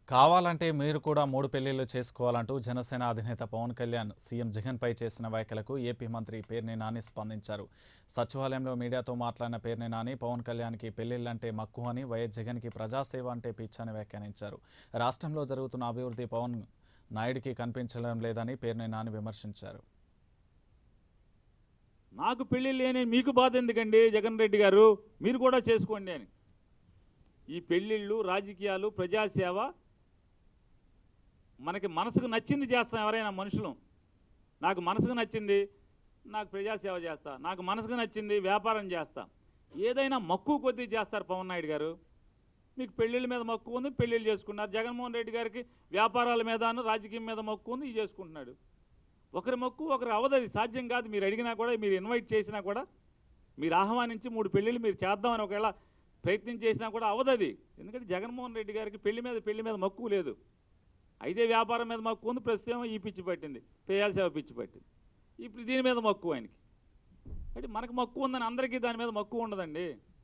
కావాలంటే మీరు కూడా మూడు పెళ్లిళ్లు చేసుకోవాలంటూ జనసేన అధినేత పవన్ కళ్యాణ్ సీఎం జగన్పై చేసిన వ్యాఖ్యలకు ఏపీ మంత్రి పేర్ని నాని స్పందించారు సచివాలయంలో మీడియాతో మాట్లాడిన పేర్ని నాని పవన్ కళ్యాణ్కి పెళ్లిళ్లంటే మక్కువ అని వైఎస్ జగన్కి ప్రజాసేవ అంటే పిచ్చని వ్యాఖ్యానించారు రాష్ట్రంలో జరుగుతున్న అభివృద్ధి పవన్ నాయుడికి కనిపించడం లేదని పేర్ని నాని విమర్శించారు నాకు పెళ్లి లేని మీకు బాధ ఎందుకండి జగన్ రెడ్డి గారు మీరు కూడా చేసుకోండి అని ఈ పెళ్ళిళ్ళు రాజకీయాలు ప్రజాసేవ మనకి మనసుకు నచ్చింది చేస్తాం ఎవరైనా మనుషులు నాకు మనసుకు నచ్చింది నాకు ప్రజాసేవ చేస్తా నాకు మనసుకు నచ్చింది వ్యాపారం చేస్తా ఏదైనా మక్కువ కొద్దీ చేస్తారు పవన్ నాయుడు గారు మీకు పెళ్ళిళ్ళ మీద మక్కువ ఉంది పెళ్ళిళ్ళు చేసుకున్నారు జగన్మోహన్ రెడ్డి గారికి వ్యాపారాల మీదను రాజకీయం మీద మక్కువ ఉంది ఇది చేసుకుంటున్నాడు ఒకరి మొక్కు ఒకరు అవదు అది సాధ్యం కాదు మీరు అడిగినా కూడా మీరు ఇన్వైట్ చేసినా కూడా మీరు ఆహ్వానించి మూడు పెళ్ళిళ్ళు మీరు చేద్దామని ఒకవేళ ప్రయత్నం చేసినా కూడా అవదు అది ఎందుకంటే జగన్మోహన్ రెడ్డి గారికి పెళ్లి మీద పెళ్లి మీద మక్కువ లేదు అయితే వ్యాపారం మీద మక్కువ ఉంది ప్రస్తుతం ఈ పిచ్చి పట్టింది పేయాల్సేవ పిచ్చి పట్టింది ఇప్పుడు దీని మీద మక్కువ ఆయనకి అంటే మనకు మక్కువ ఉందని అందరికీ దాని మీద మక్కువ ఉండదండి